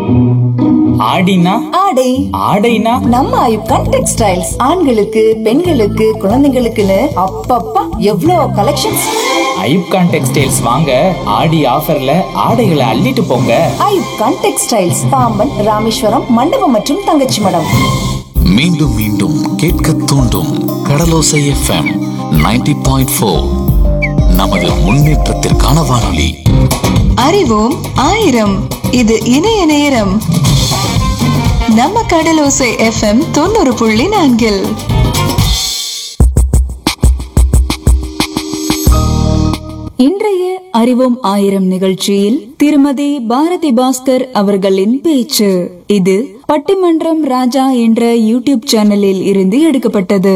ஆடினா ஆடை ஆடைனா நம்ம ஐப்கான் டெக்ஸ்டைல்ஸ் ஆண்களுக்கு பெண்களுக்கு குழந்தைங்களுக்குன்னு அப்பப்பா எவ்வளோ கலெக்ஷன்ஸ் ஐப்கான் டெக்ஸ்டைல்ஸ் வாங்க ஆடி ஆஃபர்ல ஆடைகளை அள்ளிட்டு போங்க ஐப்கான் டெக்ஸ்டைல்ஸ் பாம்பன் ராமேஸ்வரம் மண்டபம் மற்றும் தங்கச்சி மடம் மீண்டும் மீண்டும் கேட்க தூண்டும் கடலோசை எஃப்எம் 90.4 பாயிண்ட் ஃபோர் நமது முன்னேற்றத்திற்கான வானொலி அறிவோம் ஆயிரம் இது இணைய நேரம் நம்ம கடலோசை எஃப்எம் தொண்ணூறு புள்ளி நான்கில் இன்றைய அறிவோம் ஆயிரம் நிகழ்ச்சியில் திருமதி பாரதி பாஸ்கர் அவர்களின் பேச்சு இது பட்டிமன்றம் ராஜா என்ற யூடியூப் சேனலில் இருந்து எடுக்கப்பட்டது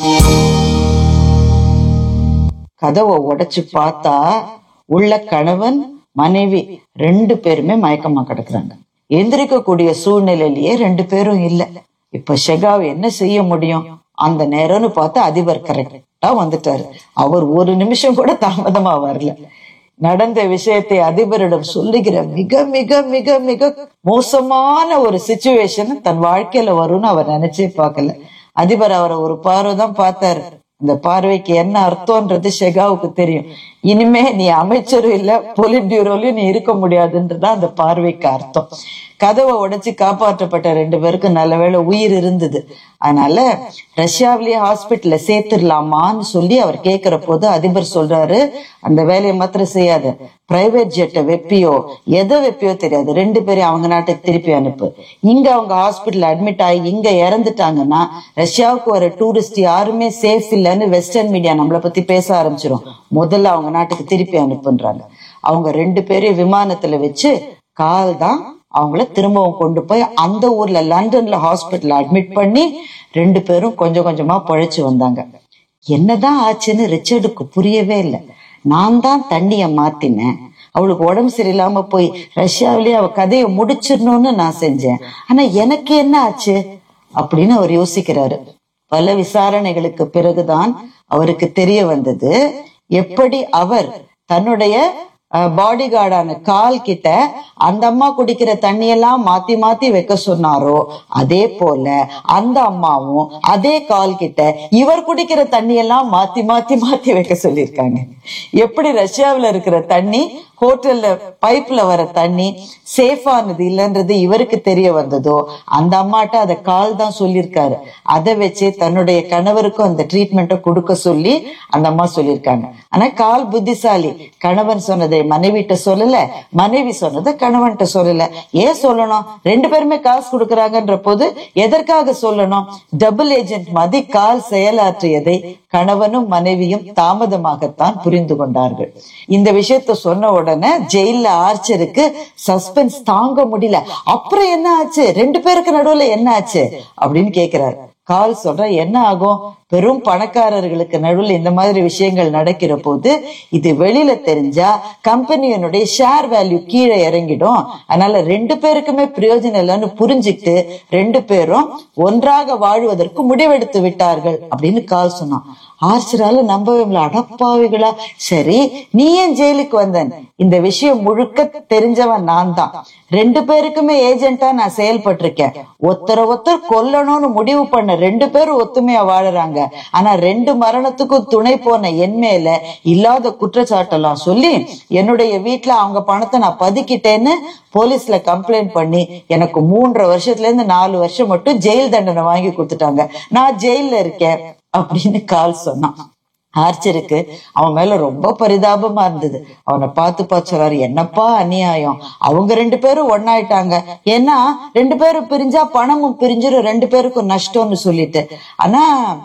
கதவை உடைச்சு பார்த்தா உள்ள கணவன் மனைவி ரெண்டு பேருமே மயக்கமா கிடக்குறாங்க எந்திரிக்க கூடிய சூழ்நிலையிலேயே ரெண்டு பேரும் இல்ல இப்ப ஷெகாவ் என்ன செய்ய முடியும் அந்த நேரம்னு பார்த்து அதிபர் கரெக்டா வந்துட்டாரு அவர் ஒரு நிமிஷம் கூட தாமதமா வரல நடந்த விஷயத்தை அதிபரிடம் சொல்லுகிற மிக மிக மிக மிக மோசமான ஒரு சுச்சுவேஷன் தன் வாழ்க்கையில வரும்னு அவர் நினைச்சே பார்க்கல அதிபர் அவரை ஒரு பார்வை தான் பார்த்தாரு அந்த பார்வைக்கு என்ன அர்த்தம்ன்றது ஷெகாவுக்கு தெரியும் இனிமே நீ அமைச்சரும் இல்ல பொலிட் பியூரோலயும் நீ இருக்க முடியாதுன்றதுதான் அந்த பார்வைக்கு அர்த்தம் கதவை உடைச்சு காப்பாற்றப்பட்ட ரெண்டு பேருக்கும் நல்ல வேளை உயிர் இருந்தது அதனால ரஷ்யாவிலேயே ஹாஸ்பிட்டல்ல சேர்த்துடலாமான்னு சொல்லி அவர் கேட்கிற போது அதிபர் சொல்றாரு அந்த வேலையை மாத்திரம் செய்யாத பிரைவேட் ஜெட்டை வெப்பியோ எதை வெப்பியோ தெரியாது ரெண்டு பேரையும் அவங்க நாட்டுக்கு திருப்பி அனுப்பு இங்க அவங்க ஹாஸ்பிட்டல் அட்மிட் ஆகி இங்க இறந்துட்டாங்கன்னா ரஷ்யாவுக்கு வர டூரிஸ்ட் யாருமே சேஃப் இல்லைன்னு வெஸ்டர்ன் மீடியா நம்மளை பத்தி பேச ஆரம்பிச்சிரும் முதல்ல அவங்க நாட்டுக்கு திருப்பி அனுப்புன்றாங்க அவங்க ரெண்டு பேரையும் விமானத்துல வச்சு கால் தான் அவங்கள திரும்பவும் கொண்டு போய் அந்த ஊர்ல லண்டன்ல ஹாஸ்பிட்டல் அட்மிட் பண்ணி ரெண்டு பேரும் கொஞ்சம் கொஞ்சமா பழைச்சு வந்தாங்க என்னதான் ஆச்சுன்னு ரிச்சர்டுக்கு புரியவே இல்லை நான் தான் தண்ணிய மாத்தினேன் அவளுக்கு உடம்பு சரியில்லாம போய் ரஷ்யாவிலேயே அவ கதையை முடிச்சிடணும்னு நான் செஞ்சேன் ஆனா எனக்கு என்ன ஆச்சு அப்படின்னு அவர் யோசிக்கிறாரு பல விசாரணைகளுக்கு பிறகுதான் அவருக்கு தெரிய வந்தது எப்படி அவர் தன்னுடைய பாடி கார்டான கால் கிட்ட அந்த அம்மா குடிக்கிற தண்ணியெல்லாம் மாத்தி மாத்தி வைக்க சொன்னாரோ அதே போல அந்த அம்மாவும் அதே கால் கிட்ட இவர் குடிக்கிற தண்ணியெல்லாம் மாத்தி மாத்தி மாத்தி வைக்க சொல்லியிருக்காங்க எப்படி ரஷ்யாவுல இருக்கிற தண்ணி ஹோட்டல்ல பைப்ல வர தண்ணி சேஃபானது இல்லைன்றது இவருக்கு தெரிய வந்ததோ அந்த அம்மாட்ட அதை கால் தான் சொல்லியிருக்காரு அதை வச்சு தன்னுடைய கணவருக்கும் அந்த ட்ரீட்மெண்ட்டை கொடுக்க சொல்லி அந்த அம்மா சொல்லியிருக்காங்க ஆனா கால் புத்திசாலி கணவன் சொன்னதை மனைவிட்ட சொல்லல மனைவி சொன்னதை கணவன்கிட்ட சொல்லல ஏன் சொல்லணும் ரெண்டு பேருமே காசு கொடுக்கறாங்கன்ற போது எதற்காக சொல்லணும் டபுள் ஏஜென்ட் மாதிரி கால் செயலாற்றியதை கணவனும் மனைவியும் தாமதமாகத்தான் புரிந்து கொண்டார்கள் இந்த விஷயத்த சொன்ன உடனே ஜெயில ஆர்ச்சருக்கு சஸ்பென்ஸ் தாங்க முடியல அப்புறம் என்ன ஆச்சு ரெண்டு பேருக்கு நடுவுல என்ன ஆச்சு அப்படின்னு கேக்குறாரு கால் சொல்ற என்ன ஆகும் பெரும் பணக்காரர்களுக்கு நடுவில் இந்த மாதிரி விஷயங்கள் நடக்கிற போது இது வெளியில தெரிஞ்சா கம்பெனியினுடைய ஷேர் வேல்யூ கீழே இறங்கிடும் அதனால ரெண்டு பேருக்குமே பிரயோஜனம் இல்லைன்னு புரிஞ்சுக்கிட்டு ரெண்டு பேரும் ஒன்றாக வாழ்வதற்கு முடிவெடுத்து விட்டார்கள் அப்படின்னு கால் சொன்னான் ஆர்ச்சரால நம்பவே முடியல அடப்பாவிகளா சரி நீ ஏன் ஜெயிலுக்கு வந்தன் இந்த விஷயம் முழுக்க தெரிஞ்சவன் நான் தான் ரெண்டு பேருக்குமே ஏஜென்ட்டா நான் செயல்பட்டிருக்கேன் ஒருத்தர ஒருத்தர் கொல்லணும்னு முடிவு பண்ண ரெண்டு பேரும் ஒத்துமையா வாழுறாங்க ஆனா ரெண்டு மரணத்துக்கும் துணை போன என் மேல இல்லாத குற்றச்சாட்டெல்லாம் சொல்லி என்னுடைய வீட்டுல அவங்க பணத்தை நான் பதுக்கிட்டேன்னு போலீஸ்ல கம்ப்ளைண்ட் பண்ணி எனக்கு மூன்றரை வருஷத்துல இருந்து நாலு வருஷம் மட்டும் ஜெயில் தண்டனை வாங்கி கொடுத்துட்டாங்க நான் ஜெயில்ல இருக்கேன் அப்படின்னு கால் சொன்னான் ஆர்ச்சருக்கு அவன் மேல ரொம்ப பரிதாபமா இருந்தது அவனை பார்த்து பார்த்து சொல்றாரு என்னப்பா அநியாயம் அவங்க ரெண்டு பேரும் ஒன்னாயிட்டாங்க ஏன்னா ரெண்டு பேரும் பிரிஞ்சா பணமும் பிரிஞ்சிரும் ரெண்டு பேருக்கும் நஷ்டம்னு சொல்லிட்டு ஆனா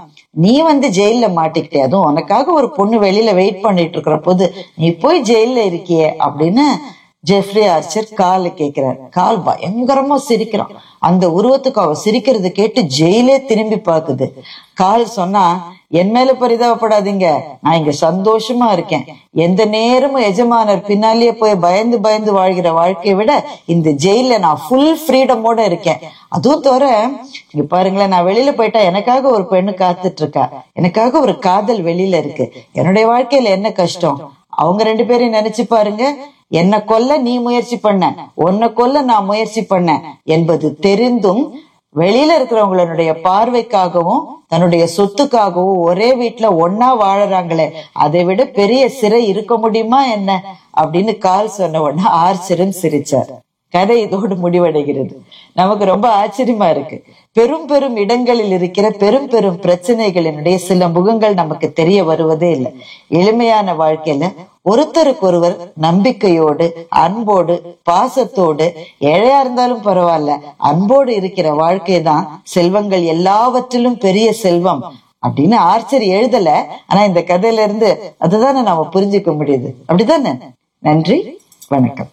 நீ வந்து ஜெயில மாட்டிக்கிட்டே அதுவும் உனக்காக ஒரு பொண்ணு வெளியில வெயிட் பண்ணிட்டு இருக்கிற போது நீ போய் ஜெயில இருக்கியே அப்படின்னு ஜெஃப்ரி ஆர்ச்சர் கால கேக்குறாரு கால் பயங்கரமா சிரிக்கிறான் அந்த உருவத்துக்கு அவ சிரிக்கிறது கேட்டு ஜெயிலே திரும்பி பாக்குது கால் சொன்னா என் மேல பரிதாபப்படாதீங்க நான் இங்க சந்தோஷமா இருக்கேன் எந்த நேரமும் எஜமானர் பின்னாலேயே போய் பயந்து பயந்து வாழ்கிற வாழ்க்கையை விட இந்த ஜெயில நான் ஃபுல் ஃப்ரீடமோட இருக்கேன் அதுவும் தவிர இங்க பாருங்களேன் நான் வெளியில போயிட்டா எனக்காக ஒரு பெண்ணு காத்துட்டு இருக்கா எனக்காக ஒரு காதல் வெளியில இருக்கு என்னுடைய வாழ்க்கையில என்ன கஷ்டம் அவங்க ரெண்டு பேரையும் நினைச்சு பாருங்க என்னை கொல்ல நீ முயற்சி பண்ண உன்னை கொல்ல நான் முயற்சி பண்ண என்பது தெரிந்தும் வெளியில இருக்கிறவங்களுடைய பார்வைக்காகவும் தன்னுடைய சொத்துக்காகவும் ஒரே வீட்டுல ஒன்னா வாழறாங்களே அதை விட பெரிய சிறை இருக்க முடியுமா என்ன அப்படின்னு கால் சொன்ன உடனே ஆர்ச்சரன் சிரிச்சார் கதை இதோடு முடிவடைகிறது நமக்கு ரொம்ப ஆச்சரியமா இருக்கு பெரும் பெரும் இடங்களில் இருக்கிற பெரும் பெரும் பிரச்சனைகளினுடைய சில முகங்கள் நமக்கு தெரிய வருவதே இல்லை எளிமையான வாழ்க்கையில ஒருத்தருக்கு ஒருவர் நம்பிக்கையோடு அன்போடு பாசத்தோடு ஏழையா இருந்தாலும் பரவாயில்ல அன்போடு இருக்கிற வாழ்க்கை தான் செல்வங்கள் எல்லாவற்றிலும் பெரிய செல்வம் அப்படின்னு ஆர்ச்சர் எழுதல ஆனா இந்த கதையில இருந்து அதுதானே நாம புரிஞ்சுக்க முடியுது அப்படிதானே நன்றி வணக்கம்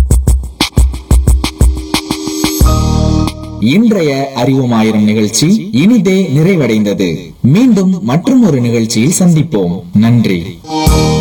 இன்றைய அறிவோம் ஆயிரம் நிகழ்ச்சி இனிதே நிறைவடைந்தது மீண்டும் மற்றும் ஒரு நிகழ்ச்சியில் சந்திப்போம் நன்றி